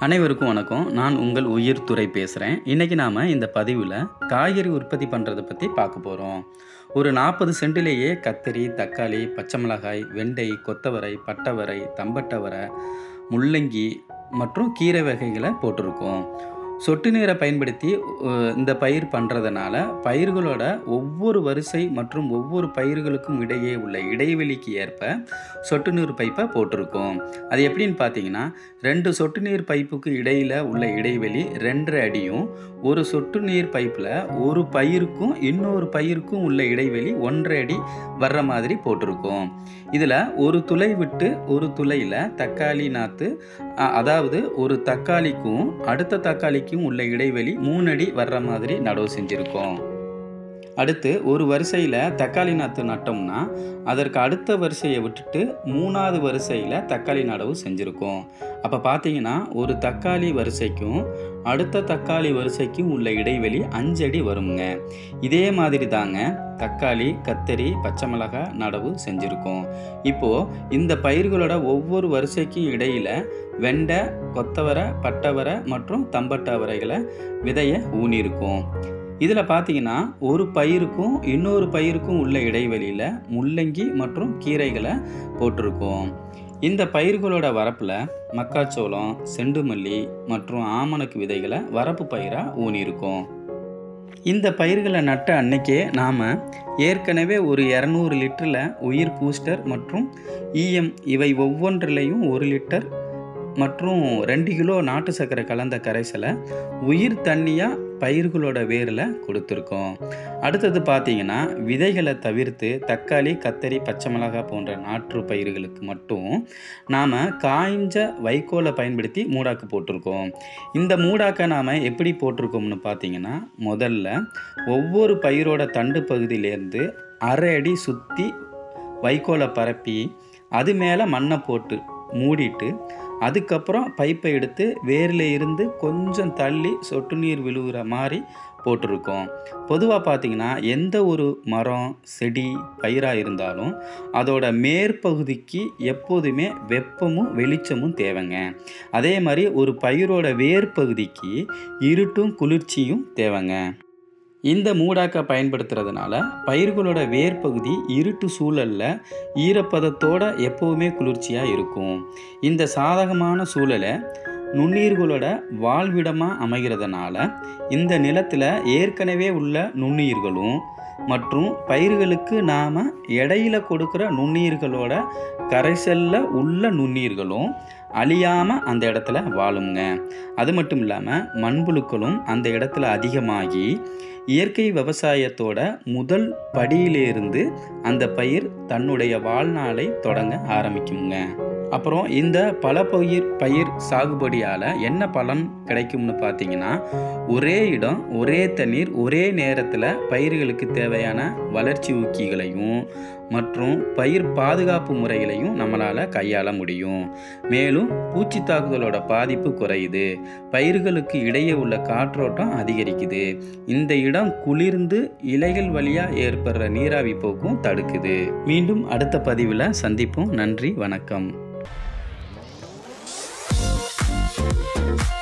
அனைவருக்கும் வணக்கம் நான் உங்கள் உயிர் துறை பேசுகிறேன் இன்றைக்கி நாம் இந்த பதிவில் காய்கறி உற்பத்தி பண்ணுறதை பற்றி பார்க்க போகிறோம் ஒரு நாற்பது சென்டிலேயே கத்தரி தக்காளி பச்சை மிளகாய் வெண்டை கொத்தவரை பட்டவரை தம்பட்டவரை முள்ளங்கி மற்றும் கீரை வகைகளை போட்டிருக்கோம் சொட்டு நீரை பயன்படுத்தி அஹ், இந்த பயிர் பண்ணுறதுனால பயிர்களோட ஒவ்வொரு வரிசை மற்றும் ஒவ்வொரு பயிர்களுக்கும் இடையே உள்ள இடைவெளிக்கு ஏற்ப சொட்டு நீர் பைப்பை போட்டிருக்கோம் அது எப்படின்னு பார்த்தீங்கன்னா ரெண்டு சொட்டு நீர் பைப்புக்கு இடையில் உள்ள இடைவெளி ரெண்டரை அடியும் ஒரு சொட்டு நீர் பைப்பில் ஒரு பயிருக்கும் இன்னொரு பயிருக்கும் உள்ள இடைவெளி ஒன்றரை அடி வர்ற மாதிரி போட்டிருக்கோம் இதில் ஒரு துளை விட்டு ஒரு துளையில் தக்காளி நாற்று அ- அதாவது ஒரு தக்காளிக்கும் அடுத்த தக்காளிக்கும் உள்ள இடைவெளி மூணு அடி வர்ற மாதிரி நடவு செஞ்சுருக்கோம் அடுத்து ஒரு வரிசையில் தக்காளி நாற்று நட்டோம்னா அதற்கு அடுத்த வரிசையை விட்டுட்டு மூணாவது வரிசையில் தக்காளி நடவு செஞ்சுருக்கோம் அப்போ பார்த்தீங்கன்னா ஒரு தக்காளி வரிசைக்கும் அடுத்த தக்காளி வரிசைக்கும் உள்ள இடைவெளி அஞ்சு அடி வருங்க இதே மாதிரி தாங்க தக்காளி கத்தரி பச்சை மிளகாய் நடவு செஞ்சுருக்கோம் இப்போது இந்த பயிர்களோட ஒவ்வொரு வரிசைக்கும் இடையில் வெண்டை கொத்தவரை பட்டவரை மற்றும் தம்பட்டவரைகளை விதையை ஊனியிருக்கோம் இதில் பார்த்தீங்கன்னா ஒரு பயிருக்கும் இன்னொரு பயிருக்கும் உள்ள இடைவெளியில் முள்ளங்கி மற்றும் கீரைகளை போட்டிருக்கோம் இந்த பயிர்களோட வரப்பில் மக்காச்சோளம் செண்டுமல்லி மற்றும் ஆமணக்கு விதைகளை வரப்பு பயிராக ஊனியிருக்கோம் இந்த பயிர்களை நட்ட அன்னைக்கே நாம் ஏற்கனவே ஒரு இரநூறு லிட்டரில் உயிர் பூஸ்டர் மற்றும் ஈஎம் இவை ஒவ்வொன்றிலையும் ஒரு லிட்டர் மற்றும் ரெண்டு கிலோ நாட்டு சர்க்கரை கலந்த கரைசலை உயிர் தண்ணியாக பயிர்களோட வேரில் கொடுத்துருக்கோம் அடுத்தது பார்த்தீங்கன்னா விதைகளை தவிர்த்து தக்காளி கத்தரி பச்சை மிளகாய் போன்ற நாற்று பயிர்களுக்கு மட்டும் நாம் காய்ஞ்ச வைக்கோலை பயன்படுத்தி மூடாக்கு போட்டிருக்கோம் இந்த மூடாக்கை நாம் எப்படி போட்டிருக்கோம்னு பார்த்தீங்கன்னா முதல்ல ஒவ்வொரு பயிரோட தண்டு பகுதியிலேருந்து அரை அடி சுற்றி வைக்கோலை பரப்பி அது மேலே மண்ணை போட்டு மூடிட்டு அதுக்கப்புறம் பைப்பை எடுத்து வேரில் இருந்து கொஞ்சம் தள்ளி சொட்டு நீர் விழுகிற மாதிரி போட்டிருக்கோம் பொதுவாக பார்த்தீங்கன்னா எந்த ஒரு மரம் செடி பயிராக இருந்தாலும் அதோட மேற்பகுதிக்கு எப்போதுமே வெப்பமும் வெளிச்சமும் தேவைங்க அதே மாதிரி ஒரு பயிரோட வேர்பகுதிக்கு இருட்டும் குளிர்ச்சியும் தேவைங்க இந்த மூடாக்கை பயன்படுத்துறதுனால பயிர்களோட வேர்பகுதி இருட்டு சூழலில் ஈரப்பதத்தோட எப்போவுமே குளிர்ச்சியாக இருக்கும் இந்த சாதகமான சூழலை நுண்ணுயிர்களோட வாழ்விடமாக அமைகிறதுனால இந்த நிலத்தில் ஏற்கனவே உள்ள நுண்ணுயிர்களும் மற்றும் பயிர்களுக்கு நாம் இடையில கொடுக்குற நுண்ணுயிர்களோட கரைசலில் உள்ள நுண்ணுயிர்களும் அழியாமல் அந்த இடத்துல வாழுங்க அது மட்டும் இல்லாமல் மண்புழுக்களும் அந்த இடத்துல அதிகமாகி இயற்கை விவசாயத்தோட முதல் படியிலிருந்து அந்த பயிர் தன்னுடைய வாழ்நாளை தொடங்க ஆரம்பிக்குங்க அப்புறம் இந்த பல பயிர் பயிர் சாகுபடியால் என்ன பலன் கிடைக்கும்னு பார்த்தீங்கன்னா ஒரே இடம் ஒரே தண்ணீர் ஒரே நேரத்தில் பயிர்களுக்கு தேவையான வளர்ச்சி ஊக்கிகளையும் மற்றும் பயிர் பாதுகாப்பு முறைகளையும் நம்மளால் கையாள முடியும் மேலும் பூச்சி தாக்குதலோட பாதிப்பு குறையுது பயிர்களுக்கு இடையே உள்ள காற்றோட்டம் அதிகரிக்குது இந்த இடம் குளிர்ந்து இலைகள் வழியாக ஏற்படுற நீராவி போக்கும் தடுக்குது மீண்டும் அடுத்த பதிவில் சந்திப்போம் நன்றி வணக்கம்